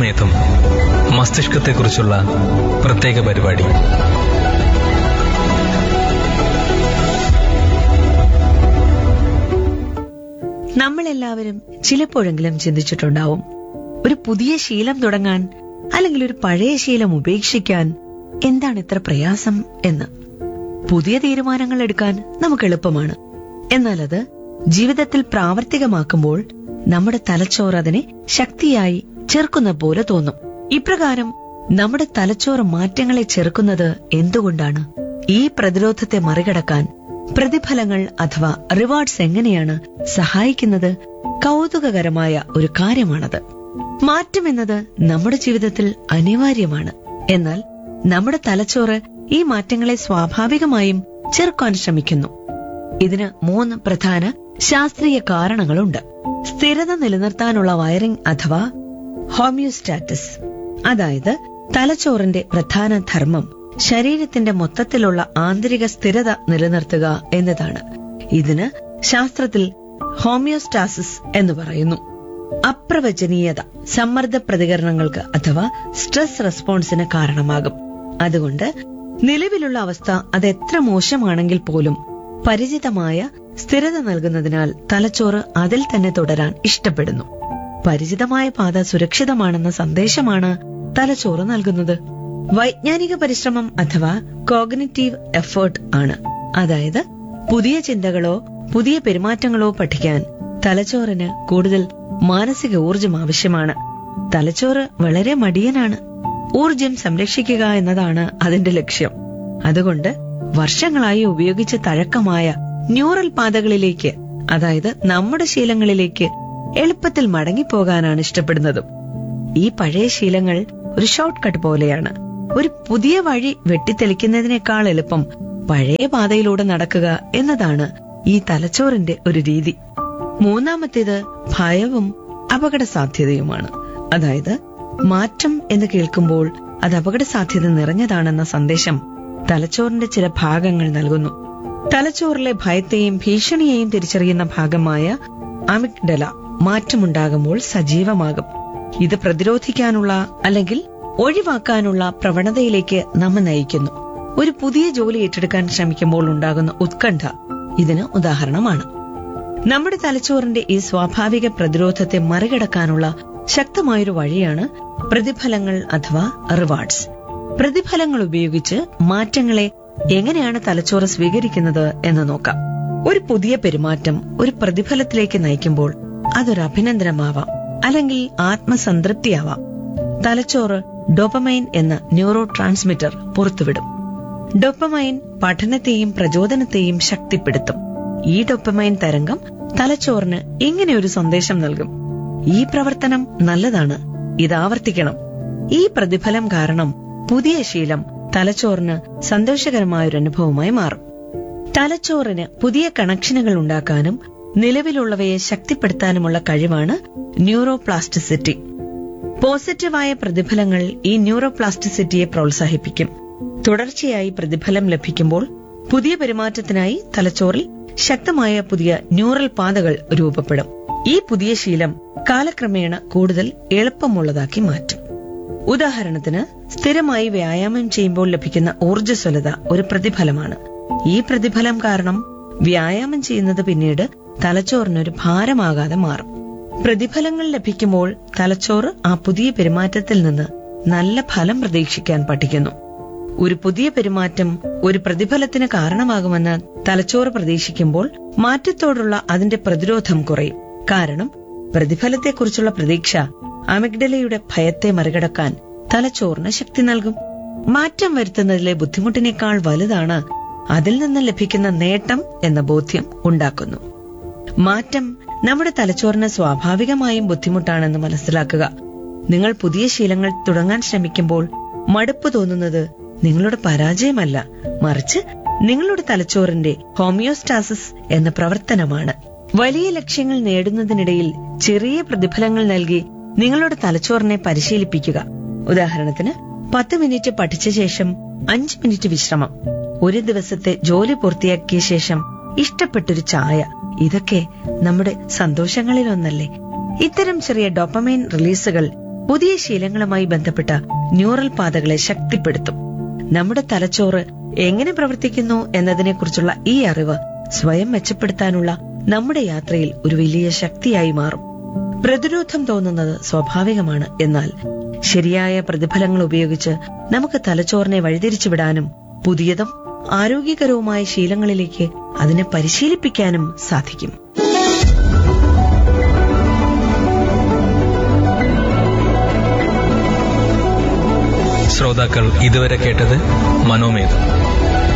സമയത്തും മസ്തിഷ്കത്തെക്കുറിച്ചുള്ള പ്രത്യേക പരിപാടി നമ്മളെല്ലാവരും ചിലപ്പോഴെങ്കിലും ചിന്തിച്ചിട്ടുണ്ടാവും ഒരു പുതിയ ശീലം തുടങ്ങാൻ അല്ലെങ്കിൽ ഒരു പഴയ ശീലം ഉപേക്ഷിക്കാൻ എന്താണ് ഇത്ര പ്രയാസം എന്ന് പുതിയ തീരുമാനങ്ങൾ എടുക്കാൻ നമുക്ക് എളുപ്പമാണ് എന്നാൽ അത് ജീവിതത്തിൽ പ്രാവർത്തികമാക്കുമ്പോൾ നമ്മുടെ തലച്ചോറ് അതിനെ ശക്തിയായി ചെറുക്കുന്ന പോലെ തോന്നും ഇപ്രകാരം നമ്മുടെ തലച്ചോറ് മാറ്റങ്ങളെ ചെറുക്കുന്നത് എന്തുകൊണ്ടാണ് ഈ പ്രതിരോധത്തെ മറികടക്കാൻ പ്രതിഫലങ്ങൾ അഥവാ റിവാർഡ്സ് എങ്ങനെയാണ് സഹായിക്കുന്നത് കൗതുകകരമായ ഒരു കാര്യമാണത് മാറ്റം എന്നത് നമ്മുടെ ജീവിതത്തിൽ അനിവാര്യമാണ് എന്നാൽ നമ്മുടെ തലച്ചോറ് ഈ മാറ്റങ്ങളെ സ്വാഭാവികമായും ചെറുക്കാൻ ശ്രമിക്കുന്നു ഇതിന് മൂന്ന് പ്രധാന ശാസ്ത്രീയ കാരണങ്ങളുണ്ട് സ്ഥിരത നിലനിർത്താനുള്ള വയറിംഗ് അഥവാ ഹോമിയോസ്റ്റാറ്റസ് അതായത് തലച്ചോറിന്റെ പ്രധാന ധർമ്മം ശരീരത്തിന്റെ മൊത്തത്തിലുള്ള ആന്തരിക സ്ഥിരത നിലനിർത്തുക എന്നതാണ് ഇതിന് ശാസ്ത്രത്തിൽ ഹോമിയോസ്റ്റാസിസ് എന്ന് പറയുന്നു അപ്രവചനീയത സമ്മർദ്ദ പ്രതികരണങ്ങൾക്ക് അഥവാ സ്ട്രെസ് റെസ്പോൺസിന് കാരണമാകും അതുകൊണ്ട് നിലവിലുള്ള അവസ്ഥ അത് എത്ര മോശമാണെങ്കിൽ പോലും പരിചിതമായ സ്ഥിരത നൽകുന്നതിനാൽ തലച്ചോറ് അതിൽ തന്നെ തുടരാൻ ഇഷ്ടപ്പെടുന്നു പരിചിതമായ പാത സുരക്ഷിതമാണെന്ന സന്ദേശമാണ് തലച്ചോറ് നൽകുന്നത് വൈജ്ഞാനിക പരിശ്രമം അഥവാ കോഗ്നിറ്റീവ് എഫേർട്ട് ആണ് അതായത് പുതിയ ചിന്തകളോ പുതിയ പെരുമാറ്റങ്ങളോ പഠിക്കാൻ തലച്ചോറിന് കൂടുതൽ മാനസിക ഊർജം ആവശ്യമാണ് തലച്ചോറ് വളരെ മടിയനാണ് ഊർജം സംരക്ഷിക്കുക എന്നതാണ് അതിന്റെ ലക്ഷ്യം അതുകൊണ്ട് വർഷങ്ങളായി ഉപയോഗിച്ച തഴക്കമായ ന്യൂറൽ പാതകളിലേക്ക് അതായത് നമ്മുടെ ശീലങ്ങളിലേക്ക് എളുപ്പത്തിൽ മടങ്ങിപ്പോകാനാണ് ഇഷ്ടപ്പെടുന്നതും ഈ പഴയ ശീലങ്ങൾ ഒരു ഷോർട്ട് കട്ട് പോലെയാണ് ഒരു പുതിയ വഴി വെട്ടിത്തെളിക്കുന്നതിനേക്കാൾ എളുപ്പം പഴയ പാതയിലൂടെ നടക്കുക എന്നതാണ് ഈ തലച്ചോറിന്റെ ഒരു രീതി മൂന്നാമത്തേത് ഭയവും അപകട സാധ്യതയുമാണ് അതായത് മാറ്റം എന്ന് കേൾക്കുമ്പോൾ അത് അപകട സാധ്യത നിറഞ്ഞതാണെന്ന സന്ദേശം തലച്ചോറിന്റെ ചില ഭാഗങ്ങൾ നൽകുന്നു തലച്ചോറിലെ ഭയത്തെയും ഭീഷണിയെയും തിരിച്ചറിയുന്ന ഭാഗമായ അമിഗ്ഡല മാറ്റമുണ്ടാകുമ്പോൾ സജീവമാകും ഇത് പ്രതിരോധിക്കാനുള്ള അല്ലെങ്കിൽ ഒഴിവാക്കാനുള്ള പ്രവണതയിലേക്ക് നമ്മെ നയിക്കുന്നു ഒരു പുതിയ ജോലി ഏറ്റെടുക്കാൻ ശ്രമിക്കുമ്പോൾ ഉണ്ടാകുന്ന ഉത്കണ്ഠ ഇതിന് ഉദാഹരണമാണ് നമ്മുടെ തലച്ചോറിന്റെ ഈ സ്വാഭാവിക പ്രതിരോധത്തെ മറികടക്കാനുള്ള ശക്തമായൊരു വഴിയാണ് പ്രതിഫലങ്ങൾ അഥവാ റിവാർഡ്സ് പ്രതിഫലങ്ങൾ ഉപയോഗിച്ച് മാറ്റങ്ങളെ എങ്ങനെയാണ് തലച്ചോറ് സ്വീകരിക്കുന്നത് എന്ന് നോക്കാം ഒരു പുതിയ പെരുമാറ്റം ഒരു പ്രതിഫലത്തിലേക്ക് നയിക്കുമ്പോൾ അതൊരു അഭിനന്ദനമാവാം അല്ലെങ്കിൽ ആത്മസംതൃപ്തിയാവാം തലച്ചോറ് ഡോപ്പമൈൻ എന്ന ന്യൂറോ ട്രാൻസ്മിറ്റർ പുറത്തുവിടും ഡോപ്പമൈൻ പഠനത്തെയും പ്രചോദനത്തെയും ശക്തിപ്പെടുത്തും ഈ ഡോപ്പമൈൻ തരംഗം തലച്ചോറിന് ഇങ്ങനെ ഒരു സന്ദേശം നൽകും ഈ പ്രവർത്തനം നല്ലതാണ് ഇത് ആവർത്തിക്കണം ഈ പ്രതിഫലം കാരണം പുതിയ ശീലം തലച്ചോറിന് സന്തോഷകരമായ ഒരു അനുഭവമായി മാറും തലച്ചോറിന് പുതിയ കണക്ഷനുകൾ ഉണ്ടാക്കാനും നിലവിലുള്ളവയെ ശക്തിപ്പെടുത്താനുമുള്ള കഴിവാണ് ന്യൂറോപ്ലാസ്റ്റിസിറ്റി പോസിറ്റീവായ പ്രതിഫലങ്ങൾ ഈ ന്യൂറോപ്ലാസ്റ്റിസിറ്റിയെ പ്രോത്സാഹിപ്പിക്കും തുടർച്ചയായി പ്രതിഫലം ലഭിക്കുമ്പോൾ പുതിയ പെരുമാറ്റത്തിനായി തലച്ചോറിൽ ശക്തമായ പുതിയ ന്യൂറൽ പാതകൾ രൂപപ്പെടും ഈ പുതിയ ശീലം കാലക്രമേണ കൂടുതൽ എളുപ്പമുള്ളതാക്കി മാറ്റും ഉദാഹരണത്തിന് സ്ഥിരമായി വ്യായാമം ചെയ്യുമ്പോൾ ലഭിക്കുന്ന ഊർജ്ജസ്വലത ഒരു പ്രതിഫലമാണ് ഈ പ്രതിഫലം കാരണം വ്യായാമം ചെയ്യുന്നത് പിന്നീട് തലച്ചോറിനൊരു ഭാരമാകാതെ മാറും പ്രതിഫലങ്ങൾ ലഭിക്കുമ്പോൾ തലച്ചോറ് ആ പുതിയ പെരുമാറ്റത്തിൽ നിന്ന് നല്ല ഫലം പ്രതീക്ഷിക്കാൻ പഠിക്കുന്നു ഒരു പുതിയ പെരുമാറ്റം ഒരു പ്രതിഫലത്തിന് കാരണമാകുമെന്ന് തലച്ചോറ് പ്രതീക്ഷിക്കുമ്പോൾ മാറ്റത്തോടുള്ള അതിന്റെ പ്രതിരോധം കുറയും കാരണം പ്രതിഫലത്തെക്കുറിച്ചുള്ള പ്രതീക്ഷ അമിഗ്ഡലയുടെ ഭയത്തെ മറികടക്കാൻ തലച്ചോറിന് ശക്തി നൽകും മാറ്റം വരുത്തുന്നതിലെ ബുദ്ധിമുട്ടിനേക്കാൾ വലുതാണ് അതിൽ നിന്ന് ലഭിക്കുന്ന നേട്ടം എന്ന ബോധ്യം ഉണ്ടാക്കുന്നു മാറ്റം നമ്മുടെ തലച്ചോറിന് സ്വാഭാവികമായും ബുദ്ധിമുട്ടാണെന്ന് മനസ്സിലാക്കുക നിങ്ങൾ പുതിയ ശീലങ്ങൾ തുടങ്ങാൻ ശ്രമിക്കുമ്പോൾ മടുപ്പ് തോന്നുന്നത് നിങ്ങളുടെ പരാജയമല്ല മറിച്ച് നിങ്ങളുടെ തലച്ചോറിന്റെ ഹോമിയോസ്റ്റാസിസ് എന്ന പ്രവർത്തനമാണ് വലിയ ലക്ഷ്യങ്ങൾ നേടുന്നതിനിടയിൽ ചെറിയ പ്രതിഫലങ്ങൾ നൽകി നിങ്ങളുടെ തലച്ചോറിനെ പരിശീലിപ്പിക്കുക ഉദാഹരണത്തിന് പത്ത് മിനിറ്റ് പഠിച്ച ശേഷം അഞ്ച് മിനിറ്റ് വിശ്രമം ഒരു ദിവസത്തെ ജോലി പൂർത്തിയാക്കിയ ശേഷം ഇഷ്ടപ്പെട്ടൊരു ചായ ഇതൊക്കെ നമ്മുടെ സന്തോഷങ്ങളിലൊന്നല്ലേ ഇത്തരം ചെറിയ ഡോപ്പമൈൻ റിലീസുകൾ പുതിയ ശീലങ്ങളുമായി ബന്ധപ്പെട്ട ന്യൂറൽ പാതകളെ ശക്തിപ്പെടുത്തും നമ്മുടെ തലച്ചോറ് എങ്ങനെ പ്രവർത്തിക്കുന്നു എന്നതിനെക്കുറിച്ചുള്ള ഈ അറിവ് സ്വയം മെച്ചപ്പെടുത്താനുള്ള നമ്മുടെ യാത്രയിൽ ഒരു വലിയ ശക്തിയായി മാറും പ്രതിരോധം തോന്നുന്നത് സ്വാഭാവികമാണ് എന്നാൽ ശരിയായ പ്രതിഫലങ്ങൾ ഉപയോഗിച്ച് നമുക്ക് തലച്ചോറിനെ വഴിതിരിച്ചുവിടാനും പുതിയതും ആരോഗ്യകരവുമായ ശീലങ്ങളിലേക്ക് അതിനെ പരിശീലിപ്പിക്കാനും സാധിക്കും ശ്രോതാക്കൾ ഇതുവരെ കേട്ടത് മനോമേധം